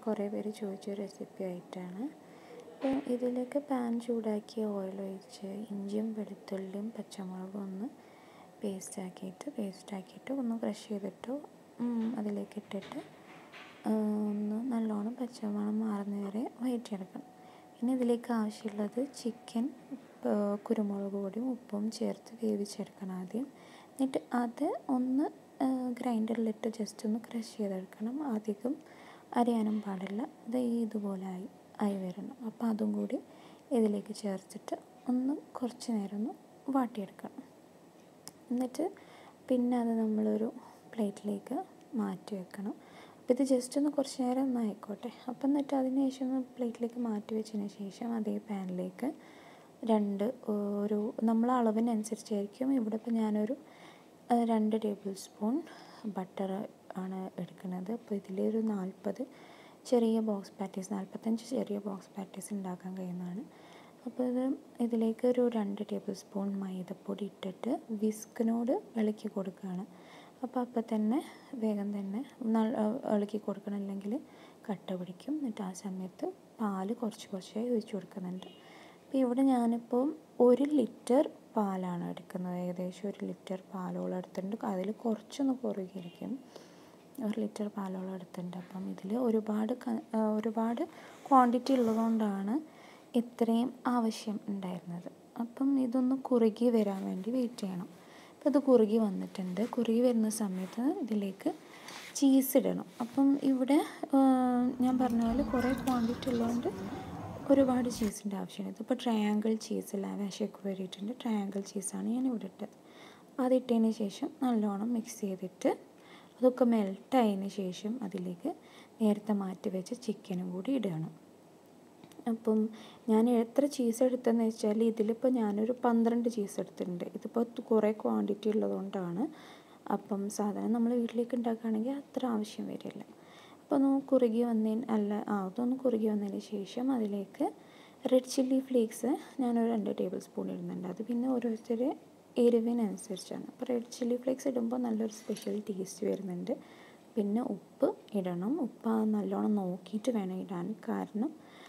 കുറേ പേര് ചോദിച്ച റെസിപ്പി ആയിട്ടാണ് അപ്പോൾ ഇതിലേക്ക് പാൻ ചൂടാക്കി ഓയിൽ ഒഴിച്ച് ഇഞ്ചിയും വെളുത്തുള്ളിയും പച്ചമുളകും ഒന്ന് പേസ്റ്റ് ആക്കിയിട്ട് പേസ്റ്റ് ആക്കിയിട്ട് ഒന്ന് ക്രഷ് ചെയ്തിട്ട് അതിലേക്ക് ഇട്ടിട്ട് ഒന്ന് നല്ലോണം പച്ചമണം മാറുന്ന വരെ വഴറ്റിയെടുക്കണം പിന്നെ ഇതിലേക്ക് ആവശ്യമുള്ളത് ചിക്കൻ കുരുമുളക് പൊടിയും ഉപ്പും ചേർത്ത് വേവിച്ചെടുക്കണം ആദ്യം എന്നിട്ട് അത് ഒന്ന് ഗ്രൈൻഡറിലിട്ട് ജസ്റ്റ് ഒന്ന് ക്രഷ് ചെയ്തെടുക്കണം അധികം അരിയാനും പാടില്ല ഇത് ഇതുപോലെ ആയി ആയി വരണം അപ്പോൾ അതും കൂടി ഇതിലേക്ക് ചേർത്തിട്ട് ഒന്ന് കുറച്ച് നേരം ഒന്ന് വാട്ടിയെടുക്കണം എന്നിട്ട് പിന്നെ അത് നമ്മളൊരു പ്ലേറ്റിലേക്ക് മാറ്റി വെക്കണം അപ്പോൾ ഇത് ജസ്റ്റ് ഒന്ന് കുറച്ച് നേരം ഒന്ന് ആയിക്കോട്ടെ അപ്പം എന്നിട്ട് അതിന് ശേഷം ഒന്ന് പ്ലേറ്റിലേക്ക് മാറ്റി വെച്ചതിന് ശേഷം അതേ പാനിലേക്ക് രണ്ട് ഒരു നമ്മൾ അളവിനനുസരിച്ചായിരിക്കും ഇവിടെ ഇപ്പോൾ ഞാനൊരു രണ്ട് ടേബിൾ സ്പൂൺ ബട്ടർ ആണ് എടുക്കുന്നത് അപ്പോൾ ഇതിലൊരു നാൽപ്പത് ചെറിയ ബോക്സ് പാറ്റീസ് നാൽപ്പത്തഞ്ച് ചെറിയ ബോക്സ് പാറ്റീസ് ഉണ്ടാക്കാൻ കഴിയുന്നതാണ് അപ്പോൾ ഇത് ഇതിലേക്ക് ഒരു രണ്ട് ടേബിൾ സ്പൂൺ മൈദപ്പൊടി ഇട്ടിട്ട് വിസ്കിനോട് ഇളക്കി കൊടുക്കുകയാണ് അപ്പോൾ അപ്പോൾ തന്നെ വേഗം തന്നെ ഇളക്കി കൊടുക്കണം അല്ലെങ്കിൽ കട്ട പിടിക്കും എന്നിട്ട് ആ സമയത്ത് പാല് കുറച്ച് കുറച്ചായി ഒഴിച്ചു കൊടുക്കുന്നുണ്ട് അപ്പോൾ ഇവിടെ ഞാനിപ്പോൾ ഒരു ലിറ്റർ പാലാണ് എടുക്കുന്നത് ഏകദേശം ഒരു ലിറ്റർ പാലോളം എടുത്തിട്ടുണ്ട് അതിൽ കുറച്ചൊന്ന് കുറുകിയിരിക്കും ഒരു ലിറ്റർ പാലോളം എടുത്തിട്ടുണ്ട് അപ്പം ഇതിൽ ഒരുപാട് ഒരുപാട് ക്വാണ്ടിറ്റി ഉള്ളതുകൊണ്ടാണ് ഇത്രയും ആവശ്യം ഉണ്ടായിരുന്നത് അപ്പം ഇതൊന്ന് കുറുകി വരാൻ വേണ്ടി വെയിറ്റ് ചെയ്യണം അപ്പോൾ ഇത് കുറുകി വന്നിട്ടുണ്ട് കുറുകി വരുന്ന സമയത്ത് ഇതിലേക്ക് ചീസ് ഇടണം അപ്പം ഇവിടെ ഞാൻ പറഞ്ഞ പോലെ കുറേ ക്വാണ്ടിറ്റി ഉള്ളതുകൊണ്ട് ഒരുപാട് ചീസിൻ്റെ ആവശ്യമുണ്ട് ഇതിപ്പോൾ ട്രയാങ്കിൾ ചീസ് ലാവാഷൊക്കെ വരിയിട്ടുണ്ട് ട്രയാങ്കിൾ ചീസാണ് ഞാൻ ഇവിടെ ഇട്ടത് അപ്പോൾ അതിട്ടതിന് ശേഷം നല്ലോണം മിക്സ് ചെയ്തിട്ട് അതൊക്കെ മെൽട്ടായതിന് ശേഷം അതിലേക്ക് നേരത്തെ മാറ്റി വെച്ച ചിക്കനും കൂടി ഇടുകയാണ് അപ്പം ഞാൻ എത്ര ചീസ് എടുത്തതെന്ന് വെച്ചാൽ ഇതിലിപ്പോൾ ഞാനൊരു പന്ത്രണ്ട് ചീസ് എടുത്തിട്ടുണ്ട് ഇതിപ്പോൾ കുറേ ക്വാണ്ടിറ്റി ഉള്ളതുകൊണ്ടാണ് അപ്പം സാധനം നമ്മൾ വീട്ടിലേക്ക് ഉണ്ടാക്കുകയാണെങ്കിൽ അത്ര ആവശ്യം വരില്ല അപ്പോൾ ഒന്ന് കുറുകി വന്നതിന് അല്ല ആ അതൊന്ന് കുറുകി വന്നതിന് ശേഷം അതിലേക്ക് റെഡ് ചില്ലി ഫ്ലേക്സ് ഞാനൊരു രണ്ട് ടേബിൾ സ്പൂൺ ഇടുന്നുണ്ട് അത് പിന്നെ ഓരോരുത്തർ എരിവിനനുസരിച്ചാണ് അപ്പോൾ റെഡ് ചില്ലി ഫ്ലേക്സ് ഇടുമ്പോൾ നല്ലൊരു സ്പെഷ്യൽ ടേസ്റ്റ് വരുന്നുണ്ട് പിന്നെ ഉപ്പ് ഇടണം ഉപ്പ് നല്ലോണം നോക്കിയിട്ട് വേണം ഇടാൻ കാരണം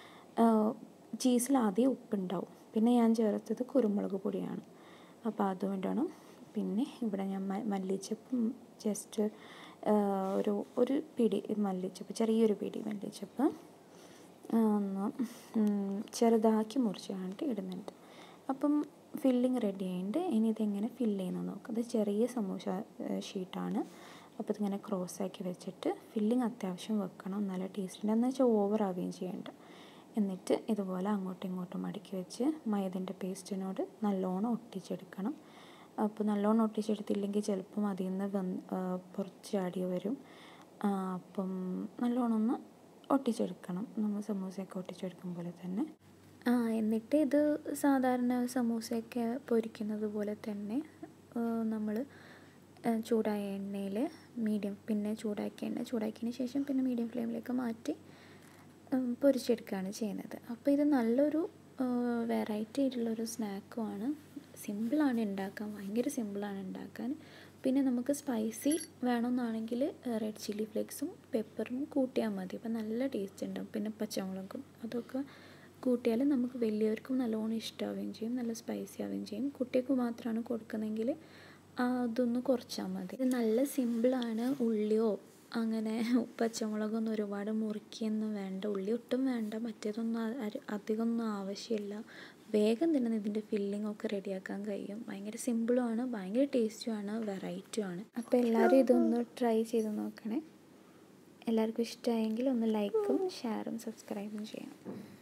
ചീസിൽ ആദ്യം ഉപ്പുണ്ടാവും പിന്നെ ഞാൻ ചേർത്തത് കുരുമുളക് പൊടിയാണ് അപ്പോൾ അതും ഇടണം പിന്നെ ഇവിടെ ഞാൻ മല്ലിച്ചപ്പും ജസ്റ്റ് ഒരു ഒരു പിടി മല്ലിച്ചപ്പ് ചെറിയൊരു പിടി മല്ലിച്ചപ്പ് ഒന്ന് ചെറുതാക്കി മുറിച്ച് കണ്ടിട്ട് ഇടുന്നുണ്ട് അപ്പം ഫില്ലിങ് റെഡി ആയിട്ടുണ്ട് ഇനി ഇതെങ്ങനെ ഫില്ല് ചെയ്യുന്നത് നോക്കാം ഇത് ചെറിയ സമൂസ ഷീറ്റാണ് അപ്പോൾ ഇതിങ്ങനെ ക്രോസ് ആക്കി വെച്ചിട്ട് ഫില്ലിങ് അത്യാവശ്യം വെക്കണം നല്ല ടേസ്റ്റ് എന്ന് വെച്ചാൽ ഓവർ ആവുകയും ചെയ്യേണ്ട എന്നിട്ട് ഇതുപോലെ അങ്ങോട്ടും ഇങ്ങോട്ടും മടക്കി വെച്ച് മൈദൻ്റെ പേസ്റ്റിനോട് നല്ലോണം ഒട്ടിച്ചെടുക്കണം അപ്പോൾ നല്ലോണം ഒട്ടിച്ചെടുത്തില്ലെങ്കിൽ ചിലപ്പം അതിൽ നിന്ന് വന്ന് പുറത്ത് ചാടി വരും അപ്പം നല്ലോണം ഒന്ന് ഒട്ടിച്ചെടുക്കണം നമ്മൾ സമൂസയൊക്കെ ഒട്ടിച്ചെടുക്കും പോലെ തന്നെ ആ എന്നിട്ട് ഇത് സാധാരണ സമൂസയൊക്കെ പൊരിക്കുന്നത് പോലെ തന്നെ നമ്മൾ ചൂടായ എണ്ണയിൽ മീഡിയം പിന്നെ ചൂടാക്കിയ എണ്ണ ചൂടാക്കിയതിന് ശേഷം പിന്നെ മീഡിയം ഫ്ലെയിമിലേക്ക് മാറ്റി പൊരിച്ചെടുക്കുകയാണ് ചെയ്യുന്നത് അപ്പോൾ ഇത് നല്ലൊരു വെറൈറ്റി ആയിട്ടുള്ളൊരു സ്നാക്കുമാണ് സിമ്പിളാണ് ഉണ്ടാക്കാൻ ഭയങ്കര സിമ്പിളാണ് ഉണ്ടാക്കാൻ പിന്നെ നമുക്ക് സ്പൈസി വേണമെന്നാണെങ്കിൽ റെഡ് ചില്ലി ഫ്ലേക്സും പെപ്പറും കൂട്ടിയാൽ മതി അപ്പോൾ നല്ല ടേസ്റ്റ് ഉണ്ടാവും പിന്നെ പച്ചമുളകും അതൊക്കെ കൂട്ടിയാൽ നമുക്ക് വലിയവർക്കും നല്ലോണം ഇഷ്ടമാവുകയും ചെയ്യും നല്ല സ്പൈസി ആവുകയും ചെയ്യും കുട്ടികൾക്ക് മാത്രമാണ് കൊടുക്കുന്നതെങ്കിൽ അതൊന്ന് കുറച്ചാൽ മതി ഇത് നല്ല സിമ്പിളാണ് ഉള്ളിയോ അങ്ങനെ പച്ചമുളകൊന്നും ഒരുപാട് മുറിക്കൊന്നും വേണ്ട ഉള്ളി ഒട്ടും വേണ്ട മറ്റേതൊന്നും അധികമൊന്നും ആവശ്യമില്ല വേഗം തന്നെ ഇതിൻ്റെ ഫില്ലിംഗ് ഒക്കെ റെഡിയാക്കാൻ കഴിയും ഭയങ്കര സിമ്പിളുമാണ് ഭയങ്കര ടേസ്റ്റുമാണ് വെറൈറ്റിയുമാണ് അപ്പോൾ എല്ലാവരും ഇതൊന്ന് ട്രൈ ചെയ്ത് നോക്കണേ എല്ലാവർക്കും ഇഷ്ടമായെങ്കിൽ ഒന്ന് ലൈക്കും ഷെയറും സബ്സ്ക്രൈബും ചെയ്യണം